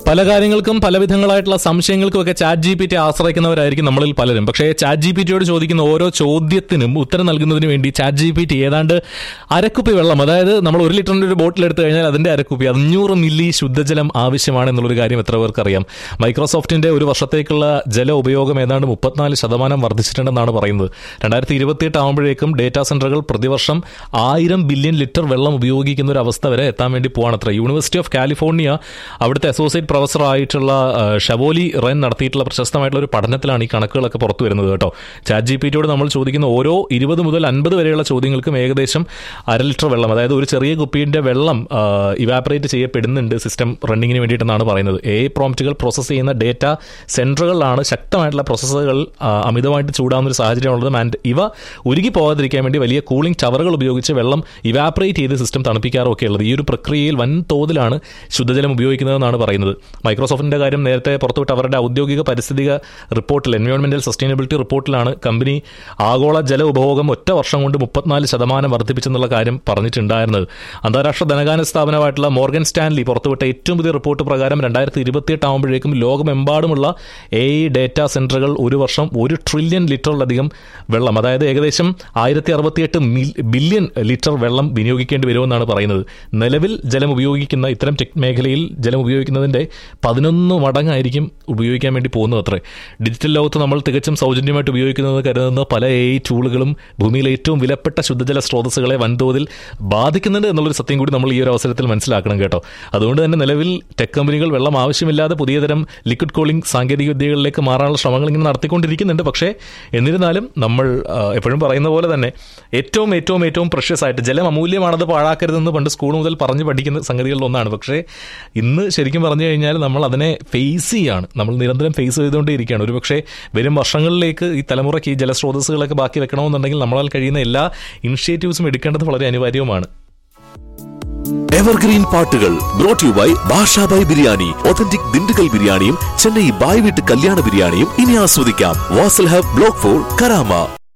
പല കാര്യങ്ങൾക്കും പല വിധങ്ങളായിട്ടുള്ള സംശയങ്ങൾക്കും ഒക്കെ ചാറ്റ് ജി പി ടി ആശ്രയിക്കുന്നവരായിരിക്കും നമ്മളിൽ പലരും പക്ഷേ ചാറ്റ് ജി പി ടിയോട് ചോദിക്കുന്ന ഓരോ ചോദ്യത്തിനും ഉത്തരം നൽകുന്നതിന് വേണ്ടി ചാറ്റ് ജി പി ടി ഏതാണ്ട് അരക്കുപ്പി വെള്ളം അതായത് നമ്മൾ ഒരു ലിറ്ററിന്റെ ഒരു ബോട്ടിൽ എടുത്തു കഴിഞ്ഞാൽ അതിന്റെ അരക്കുപ്പി അഞ്ഞൂറ് മില്ലി ശുദ്ധജലം ആവശ്യമാണ് എന്നുള്ളൊരു കാര്യം എത്ര പേർക്ക് അറിയാം മൈക്രോസോഫ്റ്റിന്റെ ഒരു വർഷത്തേക്കുള്ള ജല ഉപയോഗം ഏതാണ്ട് മുപ്പത്തിനാല് ശതമാനം വർദ്ധിച്ചിട്ടുണ്ടെന്നാണ് പറയുന്നത് രണ്ടായിരത്തി ഇരുപത്തിയെട്ട് ആകുമ്പോഴേക്കും ഡേറ്റാ സെന്ററുകൾ പ്രതിവർഷം ആയിരം ബില്യൺ ലിറ്റർ വെള്ളം ഉപയോഗിക്കുന്ന ഒരു അവസ്ഥ വരെ എത്താൻ വേണ്ടി പോവാണത്ര യൂണിവേഴ്സിറ്റി ഓഫ് കാലിഫോർണിയ അവിടുത്തെ അസോസിയേറ്റ് പ്രൊഫസർ ആയിട്ടുള്ള ആ, ഷവോലി റെൻ നടത്തിയിട്ടുള്ള പ്രശസ്തമായിട്ടുള്ള ഒരു പഠനത്തിലാണ് ഈ കണക്കുകളൊക്കെ പുറത്തു വരുന്നത് കേട്ടോ ചാറ്റ് ജി പി ടിയോട് നമ്മൾ ചോദിക്കുന്ന ഓരോ ഇരുപത് മുതൽ അൻപത് വരെയുള്ള ചോദ്യങ്ങൾക്കും ഏകദേശം അര ലിറ്റർ വെള്ളം അതായത് ഒരു ചെറിയ കുപ്പിയുടെ വെള്ളം ഇവാപ്പറേറ്റ് ചെയ്യപ്പെടുന്നുണ്ട് സിസ്റ്റം റണ്ണിങ്ങിന് വേണ്ടിയിട്ടെന്നാണ് പറയുന്നത് എ പ്രോംപ്റ്റുകൾ പ്രോസസ്സ് ചെയ്യുന്ന ഡേറ്റ സെൻറ്ററുകളിലാണ് ശക്തമായിട്ടുള്ള പ്രോസസ്സുകൾ അമിതമായിട്ട് ചൂടാവുന്ന ഒരു സാഹചര്യമുള്ളത് ആൻഡ് ഇവ ഉരുകി പോകാതിരിക്കാൻ വേണ്ടി വലിയ കൂളിംഗ് ടവറുകൾ ഉപയോഗിച്ച് വെള്ളം ഇവാപ്പറേറ്റ് ചെയ്ത് സിസ്റ്റം തണുപ്പിക്കാറൊക്കെ ഉള്ളത് ഈ ഒരു പ്രക്രിയയിൽ വൻ തോതിലാണ് ശുദ്ധജലം ഉപയോഗിക്കുന്നതെന്നാണ് പറയുന്നത് മൈക്രോസോഫ്റ്റിന്റെ കാര്യം നേരത്തെ പുറത്തുവിട്ട അവരുടെ ഔദ്യോഗിക പരിസ്ഥിതിക റിപ്പോർട്ടിൽ എൻവയോൺമെന്റൽ സസ്റ്റൈനബിലിറ്റി റിപ്പോർട്ടിലാണ് കമ്പനി ആഗോള ജല ഉപഭോഗം ഒറ്റ വർഷം കൊണ്ട് മുപ്പത്തിനാല് ശതമാനം വർദ്ധിപ്പിച്ചെന്നുള്ള കാര്യം പറഞ്ഞിട്ടുണ്ടായിരുന്നത് അന്താരാഷ്ട്ര ധനകാര്യ സ്ഥാപനമായിട്ടുള്ള മോർഗൻ സ്റ്റാൻലി പുറത്തുവിട്ട ഏറ്റവും പുതിയ റിപ്പോർട്ട് പ്രകാരം രണ്ടായിരത്തി ഇരുപത്തിയെട്ട് ആകുമ്പോഴേക്കും ലോകമെമ്പാടുമുള്ള എ ഡേറ്റാ സെന്ററുകൾ ഒരു വർഷം ഒരു ട്രില്യൺ ലിറ്ററിലധികം വെള്ളം അതായത് ഏകദേശം ആയിരത്തി അറുപത്തിയെട്ട് ബില്യൺ ലിറ്റർ വെള്ളം വിനിയോഗിക്കേണ്ടി വരുമെന്നാണ് പറയുന്നത് നിലവിൽ ജലം ഉപയോഗിക്കുന്ന ഇത്തരം ടെക് മേഖലയിൽ ജലം ഉപയോഗിക്കുന്നതിന്റെ പതിനൊന്ന് മടങ്ങായിരിക്കും ഉപയോഗിക്കാൻ വേണ്ടി പോകുന്നത് അത്രേ ഡിജിറ്റൽ ലോകത്ത് നമ്മൾ തികച്ചും സൗജന്യമായിട്ട് ഉപയോഗിക്കുന്നത് കരുതുന്ന പല എ ടൂളുകളും ഭൂമിയിലെ ഏറ്റവും വിലപ്പെട്ട ശുദ്ധജല സ്രോതസ്സുകളെ വൻതോതിൽ ബാധിക്കുന്നുണ്ട് എന്നുള്ളൊരു സത്യം കൂടി നമ്മൾ ഈ ഒരു അവസരത്തിൽ മനസ്സിലാക്കണം കേട്ടോ അതുകൊണ്ട് തന്നെ നിലവിൽ ടെക് കമ്പനികൾ വെള്ളം ആവശ്യമില്ലാതെ പുതിയ തരം ലിക്വിഡ് കൂളിംഗ് സാങ്കേതിക വിദ്യകളിലേക്ക് മാറാനുള്ള ശ്രമങ്ങൾ ഇങ്ങനെ നടത്തിക്കൊണ്ടിരിക്കുന്നുണ്ട് പക്ഷേ എന്നിരുന്നാലും നമ്മൾ ആ, എപ്പോഴും പറയുന്ന പോലെ തന്നെ ഏറ്റവും ഏറ്റവും ഏറ്റവും പ്രഷ്യസ് ആയിട്ട് ജലം അമൂല്യമാണത് പാഴാക്കരുതെന്ന് പണ്ട് സ്കൂൾ മുതൽ പറഞ്ഞു പഠിക്കുന്ന സംഗതികളിൽ ഒന്നാണ് പക്ഷേ ഇന്ന് ശരിക്കും പറഞ്ഞു കഴിഞ്ഞാൽ നമ്മൾ അതിനെ ഫേസ് ചെയ്യാണ് നമ്മൾ നിരന്തരം ഫേസ് ചെയ്തുകൊണ്ടേയിരിക്കുകയാണ് ഒരു പക്ഷേ വരും വർഷങ്ങളിലേക്ക് ഈ തലമുറയ്ക്ക് ഈ ജലസ്രോതസ്സുകളൊക്കെ ബാക്കി വെക്കണമെന്നുണ്ടെങ്കിൽ നമ്മളാൽ കഴിയുന്ന എല്ലാ ഇനിഷ്യേറ്റീവ്സും എടുക്കേണ്ടത് വളരെ അനിവാര്യവുമാണ് എവർഗ്രീൻ പാട്ടുകൾ brought you by Bashabhai biryani authentic Dindigul ബിരിയാണിയും ചെന്നൈ ബായ് വീട്ട് കല്യാണ ബിരിയാണിയും ഇനി ആസ്വദിക്കാം Vasal hub block four Karama